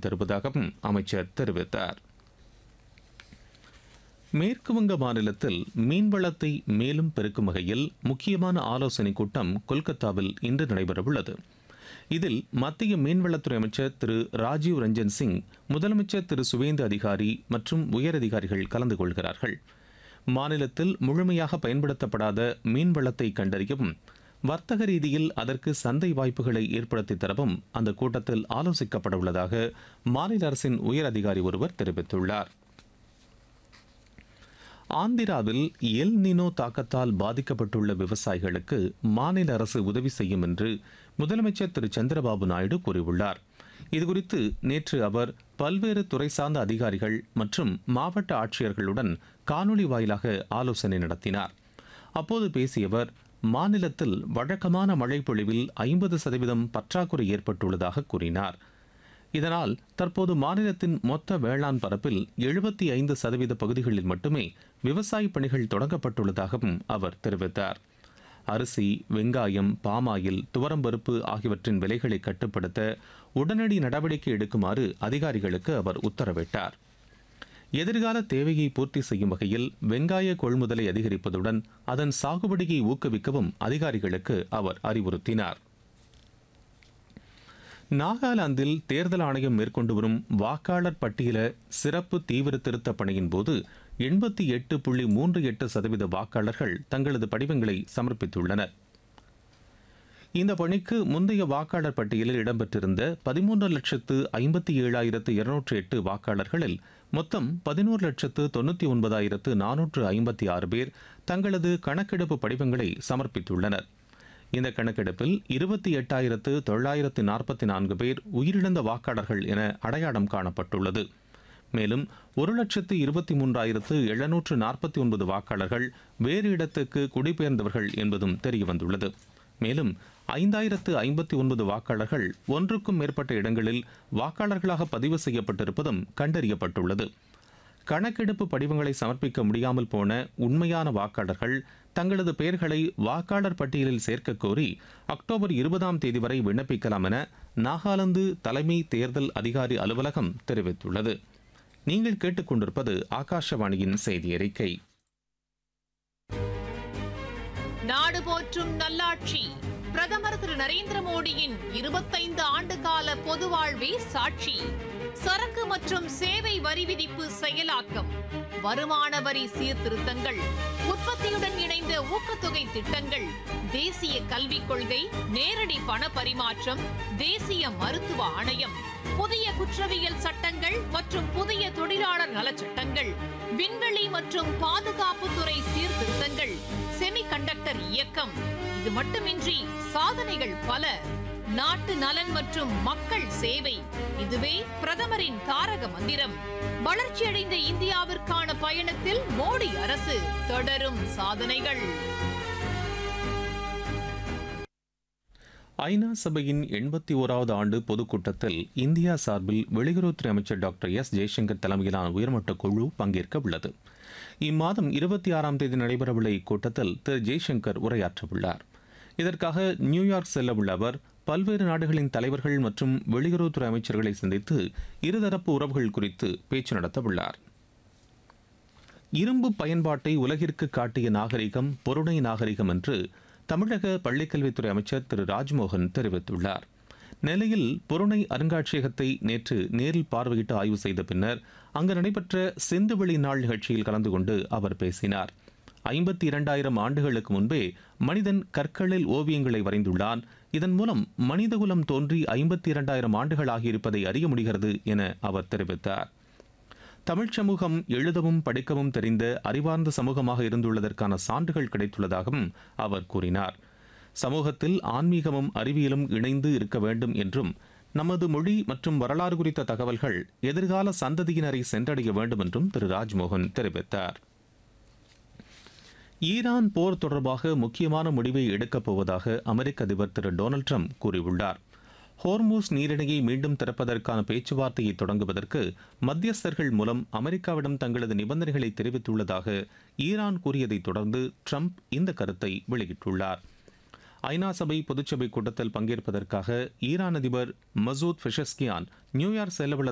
தருவதாகவும் அமைச்சர் தெரிவித்தார் மேற்குவங்க மாநிலத்தில் மீன்வளத்தை மேலும் பெருக்கும் வகையில் முக்கியமான ஆலோசனைக் கூட்டம் கொல்கத்தாவில் இன்று நடைபெறவுள்ளது இதில் மத்திய மீன்வளத்துறை அமைச்சர் திரு ராஜீவ் ரஞ்சன் சிங் முதலமைச்சர் திரு சுவேந்து அதிகாரி மற்றும் உயரதிகாரிகள் கலந்து கொள்கிறார்கள் மாநிலத்தில் முழுமையாக பயன்படுத்தப்படாத மீன்வளத்தை கண்டறியவும் வர்த்தக ரீதியில் அதற்கு சந்தை வாய்ப்புகளை ஏற்படுத்தி தரவும் அந்த கூட்டத்தில் ஆலோசிக்கப்பட உள்ளதாக மாநில அரசின் உயர் அதிகாரி ஒருவர் தெரிவித்துள்ளார் ஆந்திராவில் எல் நினோ தாக்கத்தால் பாதிக்கப்பட்டுள்ள விவசாயிகளுக்கு மாநில அரசு உதவி செய்யும் என்று முதலமைச்சர் திரு சந்திரபாபு நாயுடு கூறியுள்ளார் இதுகுறித்து நேற்று அவர் பல்வேறு துறை சார்ந்த அதிகாரிகள் மற்றும் மாவட்ட ஆட்சியர்களுடன் காணொலி வாயிலாக ஆலோசனை நடத்தினார் அப்போது பேசிய அவர் மாநிலத்தில் வழக்கமான மழை பொழிவில் ஐம்பது சதவீதம் பற்றாக்குறை ஏற்பட்டுள்ளதாக கூறினார் இதனால் தற்போது மாநிலத்தின் மொத்த வேளாண் பரப்பில் எழுபத்தி ஐந்து சதவீத பகுதிகளில் மட்டுமே விவசாய பணிகள் தொடங்கப்பட்டுள்ளதாகவும் அவர் தெரிவித்தார் அரிசி வெங்காயம் பாமாயில் துவரம்பருப்பு ஆகியவற்றின் விலைகளை கட்டுப்படுத்த உடனடி நடவடிக்கை எடுக்குமாறு அதிகாரிகளுக்கு அவர் உத்தரவிட்டார் எதிர்கால தேவையை பூர்த்தி செய்யும் வகையில் வெங்காய கொள்முதலை அதிகரிப்பதுடன் அதன் சாகுபடியை ஊக்குவிக்கவும் அதிகாரிகளுக்கு அவர் அறிவுறுத்தினார் நாகாலாந்தில் தேர்தல் ஆணையம் மேற்கொண்டு வரும் வாக்காளர் பட்டியல சிறப்பு தீவிர திருத்த பணியின் போது எண்பத்தி எட்டு புள்ளி மூன்று எட்டு சதவீத வாக்காளர்கள் தங்களது படிவங்களை சமர்ப்பித்துள்ளனர் இந்த பணிக்கு முந்தைய வாக்காளர் பட்டியலில் இடம்பெற்றிருந்த பதிமூன்று லட்சத்து ஐம்பத்தி ஏழாயிரத்து இருநூற்று எட்டு வாக்காளர்களில் மொத்தம் பதினோரு லட்சத்து தொண்ணூற்றி ஒன்பதாயிரத்து நானூற்று ஐம்பத்தி ஆறு பேர் தங்களது கணக்கெடுப்பு படிவங்களை சமர்ப்பித்துள்ளனர் இந்த கணக்கெடுப்பில் இருபத்தி எட்டாயிரத்து தொள்ளாயிரத்து நாற்பத்தி நான்கு பேர் உயிரிழந்த வாக்காளர்கள் என அடையாளம் காணப்பட்டுள்ளது மேலும் ஒரு லட்சத்து இருபத்தி மூன்றாயிரத்து எழுநூற்று நாற்பத்தி ஒன்பது வாக்காளர்கள் வேறு இடத்துக்கு குடிபெயர்ந்தவர்கள் என்பதும் தெரியவந்துள்ளது மேலும் ஐந்தாயிரத்து ஐம்பத்தி ஒன்பது வாக்காளர்கள் ஒன்றுக்கும் மேற்பட்ட இடங்களில் வாக்காளர்களாக பதிவு செய்யப்பட்டிருப்பதும் கண்டறியப்பட்டுள்ளது கணக்கெடுப்பு படிவங்களை சமர்ப்பிக்க முடியாமல் போன உண்மையான வாக்காளர்கள் தங்களது பெயர்களை வாக்காளர் பட்டியலில் சேர்க்க கோரி அக்டோபர் இருபதாம் தேதி வரை விண்ணப்பிக்கலாம் என நாகாலாந்து தலைமை தேர்தல் அதிகாரி அலுவலகம் தெரிவித்துள்ளது நீங்கள் கேட்டுக்கொண்டிருப்பது ஆகாஷவாணியின் செய்தி அறிக்கை நாடு போற்றும் நல்லாட்சி பிரதமர் திரு நரேந்திர மோடியின் இருபத்தைந்து ஆண்டு கால பொது வாழ்வே சாட்சி சரக்கு மற்றும் சேவை வரி விதிப்பு செயலாக்கம் வருமான வரி சீர்திருத்தங்கள் உற்பத்தியுடன் இணைந்த ஊக்கத்தொகை திட்டங்கள் தேசிய கல்விக் கொள்கை நேரடி பண பரிமாற்றம் தேசிய மருத்துவ ஆணையம் புதிய குற்றவியல் சட்டங்கள் மற்றும் புதிய தொழிலாளர் நலச் சட்டங்கள் விண்வெளி மற்றும் பாதுகாப்புத்துறை சீர்திருத்தங்கள் செமிகண்டக்டர் இயக்கம் இது மட்டுமின்றி சாதனைகள் பல நாட்டு நலன் மற்றும் மக்கள் சேவை இதுவே பிரதமரின் தாரக மந்திரம் வளர்ச்சியடைந்த இந்தியாவிற்கான பயணத்தில் மோடி அரசு தொடரும் சாதனைகள் ஐநா சபையின் எண்பத்தி ஓராவது ஆண்டு பொதுக்கூட்டத்தில் இந்தியா சார்பில் வெளியுறவுத்துறை அமைச்சர் டாக்டர் எஸ் ஜெய்சங்கர் தலைமையிலான உயர்மட்ட குழு பங்கேற்க உள்ளது இம்மாதம் இருபத்தி ஆறாம் தேதி நடைபெறவுள்ள இக்கூட்டத்தில் திரு ஜெய்சங்கர் உரையாற்றவுள்ளார் இதற்காக நியூயார்க் செல்ல உள்ள அவர் பல்வேறு நாடுகளின் தலைவர்கள் மற்றும் வெளியுறவுத்துறை அமைச்சர்களை சந்தித்து இருதரப்பு உறவுகள் குறித்து பேச்சு நடத்தவுள்ளார் இரும்பு பயன்பாட்டை உலகிற்கு காட்டிய நாகரிகம் பொருணை நாகரிகம் என்று தமிழக பள்ளிக்கல்வித்துறை அமைச்சர் திரு ராஜ்மோகன் தெரிவித்துள்ளார் நெல்லையில் பொருணை அருங்காட்சியகத்தை நேற்று நேரில் பார்வையிட்டு ஆய்வு செய்த பின்னர் அங்கு நடைபெற்ற சிந்துவெளி நாள் நிகழ்ச்சியில் கலந்து கொண்டு அவர் பேசினார் ஐம்பத்தி இரண்டாயிரம் ஆண்டுகளுக்கு முன்பே மனிதன் கற்களில் ஓவியங்களை வரைந்துள்ளான் இதன் மூலம் மனிதகுலம் தோன்றி ஐம்பத்தி இரண்டாயிரம் ஆண்டுகள் ஆகியிருப்பதை அறிய முடிகிறது என அவர் தெரிவித்தார் தமிழ்ச் சமூகம் எழுதவும் படிக்கவும் தெரிந்த அறிவார்ந்த சமூகமாக இருந்துள்ளதற்கான சான்றுகள் கிடைத்துள்ளதாகவும் அவர் கூறினார் சமூகத்தில் ஆன்மீகமும் அறிவியலும் இணைந்து இருக்க வேண்டும் என்றும் நமது மொழி மற்றும் வரலாறு குறித்த தகவல்கள் எதிர்கால சந்ததியினரை சென்றடைய வேண்டும் என்றும் திரு ராஜ்மோகன் தெரிவித்தார் ஈரான் போர் தொடர்பாக முக்கியமான முடிவை எடுக்கப் போவதாக அமெரிக்க அதிபர் திரு டொனால்டு ட்ரம்ப் கூறியுள்ளார் ஹோர்மூஸ் நீரிணையை மீண்டும் திறப்பதற்கான பேச்சுவார்த்தையை தொடங்குவதற்கு மத்தியஸ்தர்கள் மூலம் அமெரிக்காவிடம் தங்களது நிபந்தனைகளை தெரிவித்துள்ளதாக ஈரான் கூறியதைத் தொடர்ந்து ட்ரம்ப் இந்த கருத்தை வெளியிட்டுள்ளார் ஐநா சபை பொதுச்சபை கூட்டத்தில் பங்கேற்பதற்காக ஈரான் அதிபர் மசூத் பெஷஸ்கியான் நியூயார்க் செல்லவுள்ள